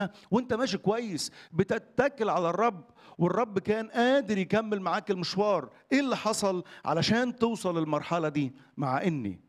وانت ماشي كويس بتتكل على الرب والرب كان قادر يكمل معاك المشوار ايه اللي حصل علشان توصل للمرحله دي مع اني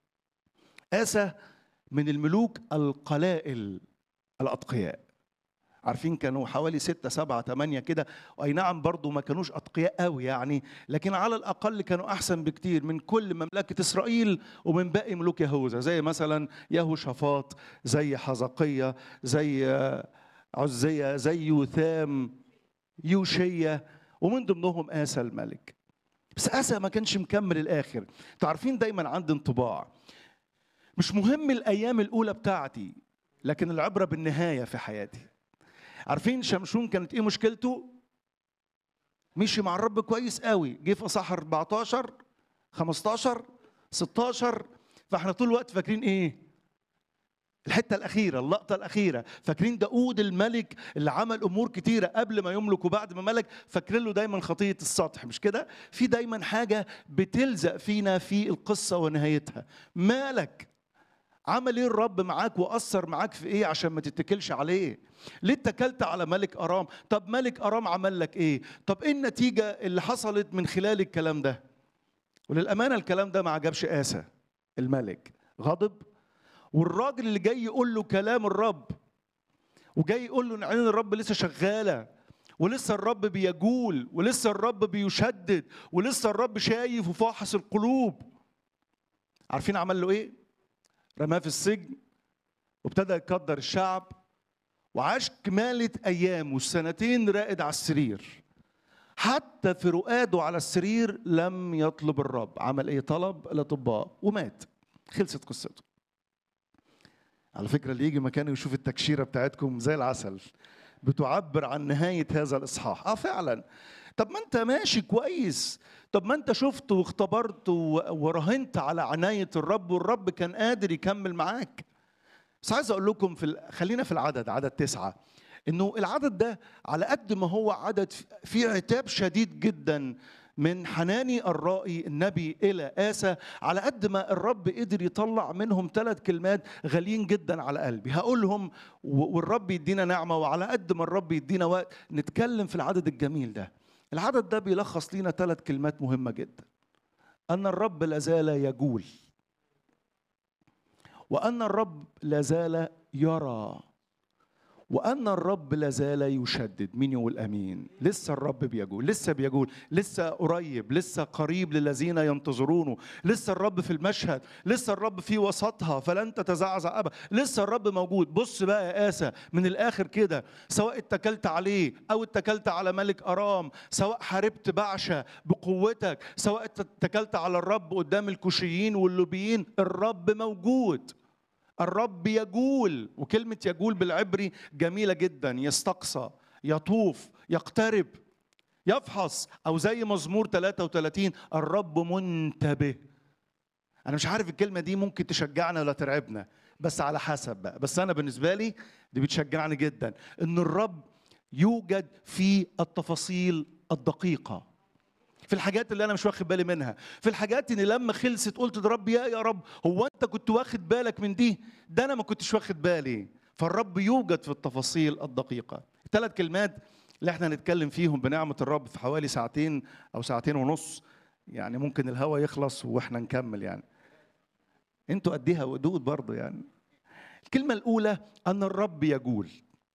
آسى من الملوك القلائل الأتقياء عارفين كانوا حوالي ستة سبعة ثمانية كده أي نعم برضو ما كانوش أتقياء قوي يعني لكن على الأقل كانوا أحسن بكتير من كل مملكة إسرائيل ومن باقي ملوك يهوذا زي مثلا يهوشافاط زي حزقية زي عزية زي يوثام يوشية ومن ضمنهم آسى الملك بس آسى ما كانش مكمل الآخر تعرفين دايما عندي انطباع مش مهم الايام الاولى بتاعتي لكن العبره بالنهايه في حياتي عارفين شمشون كانت ايه مشكلته مشي مع الرب كويس قوي جه في اصحاح 14 15 16 فاحنا طول الوقت فاكرين ايه الحته الاخيره اللقطه الاخيره فاكرين داود الملك اللي عمل امور كتيره قبل ما يملك وبعد ما ملك فاكرين له دايما خطيه السطح مش كده في دايما حاجه بتلزق فينا في القصه ونهايتها مالك عمل ايه الرب معاك واثر معاك في ايه عشان ما تتكلش عليه ليه اتكلت على ملك ارام طب ملك ارام عمل لك ايه طب ايه النتيجه اللي حصلت من خلال الكلام ده وللامانه الكلام ده ما عجبش اسى الملك غضب والراجل اللي جاي يقول له كلام الرب وجاي يقول له ان عين الرب لسه شغاله ولسه الرب بيجول ولسه الرب بيشدد ولسه الرب شايف وفاحص القلوب عارفين عمل له ايه رماه في السجن وابتدى يقدر الشعب وعاش كمالة أيام والسنتين راقد على السرير حتى في رقاده على السرير لم يطلب الرب عمل ايه طلب الاطباء ومات خلصت قصته على فكره اللي يجي مكانه يشوف التكشيره بتاعتكم زي العسل بتعبر عن نهايه هذا الاصحاح اه فعلا طب ما انت ماشي كويس طب ما انت شفت واختبرت وراهنت على عناية الرب والرب كان قادر يكمل معاك بس عايز اقول لكم في ال... خلينا في العدد عدد تسعة انه العدد ده على قد ما هو عدد فيه عتاب شديد جدا من حناني الرائي النبي الى اسى على قد ما الرب قدر يطلع منهم ثلاث كلمات غاليين جدا على قلبي هقولهم والرب يدينا نعمه وعلى قد ما الرب يدينا وقت نتكلم في العدد الجميل ده العدد ده بيلخص لينا ثلاث كلمات مهمة جدا أن الرب لازال يجول وأن الرب لازال يرى وأن الرب لازال يشدد مين يقول أمين لسه الرب بيجول لسه بيجول لسه قريب لسه قريب للذين ينتظرونه لسه الرب في المشهد لسه الرب في وسطها فلن تتزعزع أبدا لسه الرب موجود بص بقى يا آسى من الآخر كده سواء اتكلت عليه أو اتكلت على ملك أرام سواء حاربت بعشة بقوتك سواء اتكلت على الرب قدام الكوشيين واللوبيين الرب موجود الرب يجول وكلمة يجول بالعبري جميلة جدا يستقصى يطوف يقترب يفحص أو زي مزمور 33 الرب منتبه أنا مش عارف الكلمة دي ممكن تشجعنا ولا ترعبنا بس على حسب بقى بس أنا بالنسبة لي دي بتشجعني جدا إن الرب يوجد في التفاصيل الدقيقة في الحاجات اللي انا مش واخد بالي منها في الحاجات اللي لما خلصت قلت ده رب يا يا رب هو انت كنت واخد بالك من دي ده انا ما كنتش واخد بالي فالرب يوجد في التفاصيل الدقيقه ثلاث كلمات اللي احنا هنتكلم فيهم بنعمه الرب في حوالي ساعتين او ساعتين ونص يعني ممكن الهوا يخلص واحنا نكمل يعني انتوا قديها ودود برضه يعني الكلمه الاولى ان الرب يجول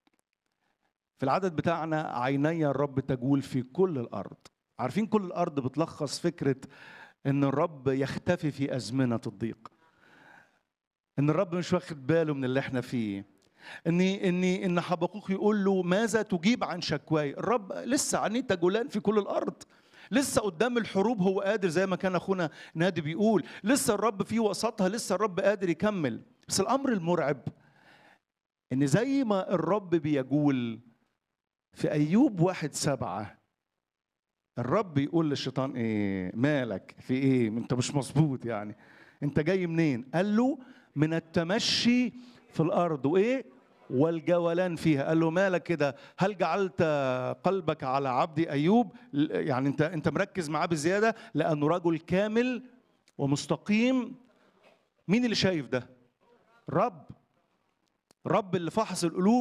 في العدد بتاعنا عيني الرب تجول في كل الارض عارفين كل الارض بتلخص فكره ان الرب يختفي في ازمنه الضيق ان الرب مش واخد باله من اللي احنا فيه ان ان ان حبقوق يقول له ماذا تجيب عن شكواي الرب لسه عينيه تجولان في كل الارض لسه قدام الحروب هو قادر زي ما كان اخونا نادي بيقول لسه الرب في وسطها لسه الرب قادر يكمل بس الامر المرعب ان زي ما الرب بيجول في ايوب واحد سبعه الرب يقول للشيطان ايه مالك في ايه انت مش مظبوط يعني انت جاي منين قال له من التمشي في الارض وايه والجولان فيها قال له مالك كده هل جعلت قلبك على عبدي ايوب يعني انت انت مركز معاه بزياده لانه رجل كامل ومستقيم مين اللي شايف ده رب رب اللي فحص القلوب